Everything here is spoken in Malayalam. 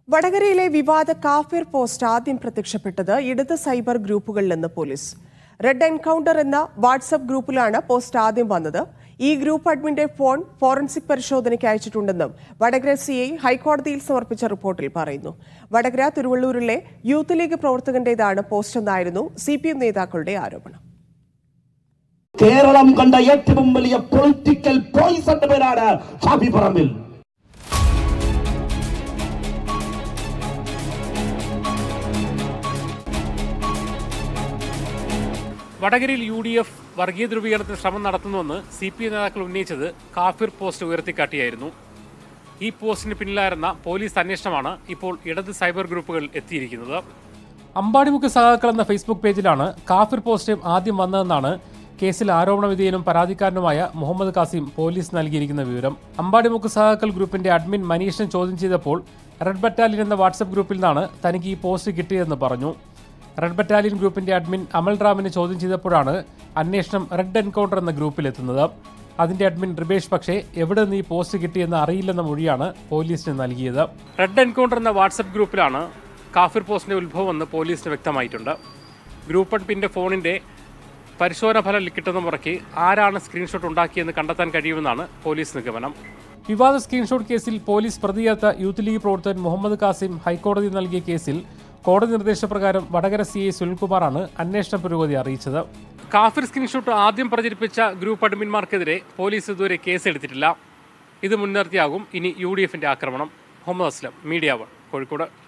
വടകരയിലെ വിവാദ കാഫിർ പോസ്റ്റ് ആദ്യം പ്രത്യക്ഷപ്പെട്ടത് ഇടത് സൈബർ ഗ്രൂപ്പുകളിൽ നിന്ന് പോലീസ് റെഡ് എൻകൗണ്ടർ എന്ന വാട്സപ്പ് ഗ്രൂപ്പിലാണ് പോസ്റ്റ് ആദ്യം വന്നത് ഈ ഗ്രൂപ്പ് അഡ്മിന്റെ ഫോൺ ഫോറൻസിക് പരിശോധനയ്ക്ക് അയച്ചിട്ടുണ്ടെന്നും വടകര സി ഐ ഹൈക്കോടതിയിൽ സമർപ്പിച്ച റിപ്പോർട്ടിൽ പറയുന്നു വടകര തിരുവള്ളൂരിലെ യൂത്ത് ലീഗ് പ്രവർത്തകന്റേതാണ് പോസ്റ്റ് എന്നായിരുന്നു സി പി എം നേതാക്കളുടെ ആരോപണം കേരളം കണ്ട ഏറ്റവും വലിയ പൊളിറ്റിക്കൽ പോയിസന്റെ പേരാണ് ഷാഫി പറമ്പിൽ വടകരയിൽ യു ഡി എഫ് വർഗീയ ധ്രുവീകരണത്തിന് ശ്രമം നടത്തുന്നുവെന്ന് സി പി ഐ നേതാക്കൾ ഉന്നയിച്ചത് കാഫിർ പോസ്റ്റ് ഉയർത്തിക്കാട്ടിയായിരുന്നു ഈ പോസ്റ്റിന് പിന്നിലായിരുന്ന പോലീസ് അന്വേഷണമാണ് ഇപ്പോൾ ഇടത് സൈബർ ഗ്രൂപ്പുകൾ എത്തിയിരിക്കുന്നത് അമ്പാടിമുക്ക് സഹാക്കൾ എന്ന ഫേസ്ബുക്ക് പേജിലാണ് കാഫിർ പോസ്റ്റ് ആദ്യം വന്നതെന്നാണ് കേസിൽ ആരോപണ വിധേയനും പരാതിക്കാരനുമായ മുഹമ്മദ് കാസിം പോലീസ് നൽകിയിരിക്കുന്ന വിവരം അമ്പാടിമുക്ക് സഹാക്കൾ ഗ്രൂപ്പിന്റെ അഡ്മിൻ മനീഷൻ ചോദ്യം ചെയ്തപ്പോൾ റെഡ് ബറ്റാലിയൻ എന്ന വാട്സപ്പ് ഗ്രൂപ്പിൽ നിന്നാണ് തനിക്ക് ഈ പോസ്റ്റ് കിട്ടിയതെന്ന് പറഞ്ഞു റെഡ് ബറ്റാലിയൻ ഗ്രൂപ്പിന്റെ അഡ്മിൻ അമൽ റാമിനെ ചോദ്യം ചെയ്തപ്പോഴാണ് അന്വേഷണം റെഡ് എൻകൗണ്ടർ എന്ന ഗ്രൂപ്പിലെത്തുന്നത് അതിന്റെ അഡ്മിൻ റിബേഷ് പക്ഷേ എവിടെ നിന്ന് ഈ പോസ്റ്റ് കിട്ടിയെന്ന് അറിയില്ലെന്ന മൊഴിയാണ് പോലീസിന് നൽകിയത് റെഡ് എൻകൗണ്ടർ എന്ന വാട്സപ്പ് ഗ്രൂപ്പിലാണ് കാഫിർ പോസ്റ്റിന്റെ ഉത്ഭവമെന്ന് പോലീസിന് വ്യക്തമായിട്ടുണ്ട് ഗ്രൂപ്പ് അഡ്മിന്റെ ഫോണിന്റെ പരിശോധന ഫലം കിട്ടുന്ന മുറയ്ക്ക് ആരാണ് സ്ക്രീൻഷോട്ട് ഉണ്ടാക്കിയെന്ന് കണ്ടെത്താൻ കഴിയുമെന്നാണ് പോലീസ് നിഗമനം വിവാദ സ്ക്രീൻഷോട്ട് കേസിൽ പോലീസ് പ്രതിയേർത്ത യൂത്ത് ലീഗ് പ്രവർത്തകൻ മുഹമ്മദ് കാസിം ഹൈക്കോടതി നൽകിയ കേസിൽ കോടതി നിർദ്ദേശപ്രകാരം വടകര സി ഐ സുനിൽകുമാറാണ് അന്വേഷണ പുരോഗതി അറിയിച്ചത് കാഫിർ സ്ക്രീൻഷോട്ട് ആദ്യം പ്രചരിപ്പിച്ച ഗ്രൂപ്പ് അഡ്മിന്മാർക്കെതിരെ പോലീസ് ഇതുവരെ കേസെടുത്തിട്ടില്ല ഇത് മുൻനിർത്തിയാകും ഇനി യു ഡി എഫിന്റെ ആക്രമണം മുഹമ്മദ് അസ്ലം മീഡിയ വൺ കോഴിക്കോട്